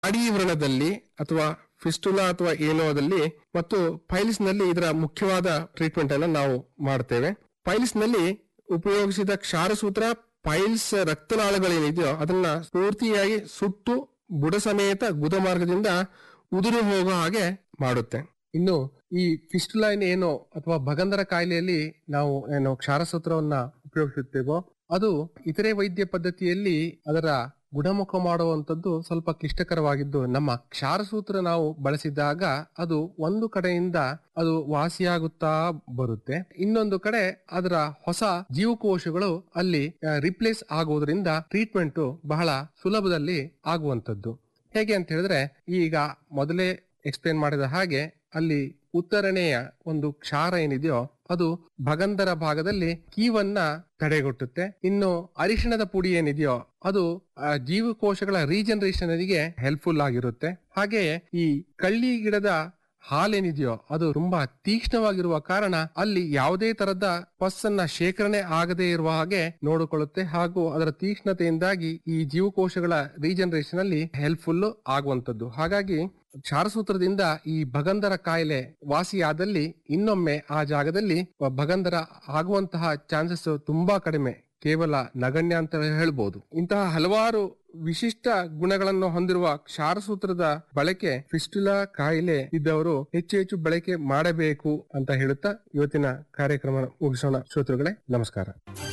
ನಾಡಿ ವ್ರಣದಲ್ಲಿ ಅಥವಾ ಫಿಸ್ಟುಲಾ ಅಥವಾ ಏನೋದಲ್ಲಿ ಮತ್ತು ಪೈಲ್ಸ್ ನಲ್ಲಿ ಇದರ ಮುಖ್ಯವಾದ ಟ್ರೀಟ್ಮೆಂಟ್ ಅನ್ನು ನಾವು ಮಾಡ್ತೇವೆ ಪೈಲ್ಸ್ ನಲ್ಲಿ ಉಪಯೋಗಿಸಿದ ಕ್ಷಾರಸೂತ್ರ ಪೈಲ್ಸ್ ರಕ್ತನಾಳಗಳೇನಿದೆಯೋ ಅದನ್ನ ಪೂರ್ತಿಯಾಗಿ ಸುಟ್ಟು ಬುಡ ಸಮೇತ ಗುದ ಮಾರ್ಗದಿಂದ ಉದುರು ಹೋಗೋ ಹಾಗೆ ಮಾಡುತ್ತೆ ಇನ್ನು ಈ ಫಿಸ್ಟುಲೈನ್ ಏನೋ ಅಥವಾ ಭಗಂಧರ ಕಾಯಿಲೆಯಲ್ಲಿ ನಾವು ಏನು ಕ್ಷಾರಸೂತ್ರವನ್ನ ಉಪಯೋಗಿಸುತ್ತೇವೋ ಅದು ಇತರೆ ವೈದ್ಯ ಪದ್ಧತಿಯಲ್ಲಿ ಅದರ ಗುಣಮುಖ ಮಾಡುವಂತದ್ದು ಸ್ವಲ್ಪ ಕ್ಲಿಷ್ಟಕರವಾಗಿದ್ದು ನಮ್ಮ ಕ್ಷಾರಸೂತ್ರ ನಾವು ಬಳಸಿದಾಗ ಅದು ಒಂದು ಕಡೆಯಿಂದ ಅದು ವಾಸಿಯಾಗುತ್ತಾ ಬರುತ್ತೆ ಇನ್ನೊಂದು ಕಡೆ ಅದರ ಹೊಸ ಜೀವಕೋಶಗಳು ಅಲ್ಲಿ ರಿಪ್ಲೇಸ್ ಆಗುವುದರಿಂದ ಟ್ರೀಟ್ಮೆಂಟ್ ಬಹಳ ಸುಲಭದಲ್ಲಿ ಆಗುವಂತದ್ದು ಹೇಗೆ ಅಂತ ಹೇಳಿದ್ರೆ ಈಗ ಮೊದಲೇ ಎಕ್ಸ್ಪ್ಲೇನ್ ಮಾಡಿದ ಹಾಗೆ ಅಲ್ಲಿ ಉತ್ತರಣೆಯ ಒಂದು ಕ್ಷಾರ ಏನಿದೆಯೋ ಅದು ಭಗಂಧರ ಭಾಗದಲ್ಲಿ ಕೀವನ್ನ ತಡೆಗಟ್ಟುತ್ತೆ ಇನ್ನು ಅರಿಶಿಣದ ಪುಡಿ ಏನಿದೆಯೋ ಅದು ಆ, ಜೀವಕೋಶಗಳ ರೀಜನರೇಷನ್ ಗೆ ಹೆಲ್ಪ್ಫುಲ್ ಆಗಿರುತ್ತೆ ಹಾಗೆಯೇ ಈ ಕಳ್ಳಿ ಗಿಡದ ಹಾಲೇನಿದೆಯೋ ಅದು ತುಂಬಾ ತೀಕ್ಷ್ಣವಾಗಿರುವ ಕಾರಣ ಅಲ್ಲಿ ಯಾವುದೇ ತರದ ಪಸ್ಸನ್ನ ಶೇಖರಣೆ ಆಗದೇ ಇರುವ ಹಾಗೆ ನೋಡಿಕೊಳ್ಳುತ್ತೆ ಹಾಗೂ ಅದರ ತೀಕ್ಷ್ಣತೆಯಿಂದಾಗಿ ಈ ಜೀವಕೋಶಗಳ ರೀಜನರೇಷನ್ ಅಲ್ಲಿ ಹೆಲ್ಪ್ಫುಲ್ ಆಗುವಂತದ್ದು ಹಾಗಾಗಿ ಕ್ಷಾರಸೂತ್ರದಿಂದ ಈ ಭಗಂಧರ ಕಾಯಿಲೆ ವಾಸಿಯಾದಲ್ಲಿ ಇನ್ನೊಮ್ಮೆ ಆ ಜಾಗದಲ್ಲಿ ಭಗಂಧರ ಆಗುವಂತಹ ಚಾನ್ಸಸ್ ತುಂಬಾ ಕಡಿಮೆ ಕೇವಲ ನಗಣ್ಯ ಅಂತ ಹೇಳ್ಬೋದು ಇಂತಹ ಹಲವಾರು ವಿಶಿಷ್ಟ ಗುಣಗಳನ್ನು ಹೊಂದಿರುವ ಕ್ಷಾರಸೂತ್ರದ ಬಳಕೆ ಫಿಸ್ಟುಲಾ ಕಾಯಿಲೆ ಇದ್ದವರು ಹೆಚ್ಚು ಹೆಚ್ಚು ಬಳಕೆ ಮಾಡಬೇಕು ಅಂತ ಹೇಳುತ್ತಾ ಇವತ್ತಿನ ಕಾರ್ಯಕ್ರಮ ಮುಗಿಸೋಣ ಶ್ರೋತೃಗಳೇ ನಮಸ್ಕಾರ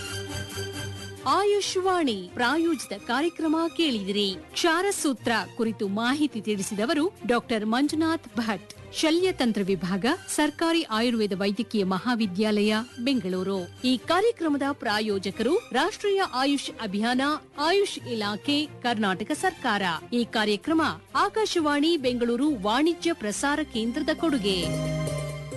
ಆಯುಷ್ವಾಣಿ ಪ್ರಾಯೋಜಿತ ಕಾರ್ಯಕ್ರಮ ಕೇಳಿದಿರಿ ಕ್ಷಾರಸೂತ್ರ ಕುರಿತು ಮಾಹಿತಿ ತಿಳಿಸಿದವರು ಡಾಕ್ಟರ್ ಮಂಜುನಾಥ್ ಭಟ್ ಶಲ್ಯತಂತ್ರ ವಿಭಾಗ ಸರ್ಕಾರಿ ಆಯುರ್ವೇದ ವೈದ್ಯಕೀಯ ಮಹಾವಿದ್ಯಾಲಯ ಬೆಂಗಳೂರು ಈ ಕಾರ್ಯಕ್ರಮದ ಪ್ರಾಯೋಜಕರು ರಾಷ್ಟ್ರೀಯ ಆಯುಷ್ ಅಭಿಯಾನ ಆಯುಷ್ ಇಲಾಖೆ ಕರ್ನಾಟಕ ಸರ್ಕಾರ ಈ ಕಾರ್ಯಕ್ರಮ ಆಕಾಶವಾಣಿ ಬೆಂಗಳೂರು ವಾಣಿಜ್ಯ ಪ್ರಸಾರ ಕೇಂದ್ರದ ಕೊಡುಗೆ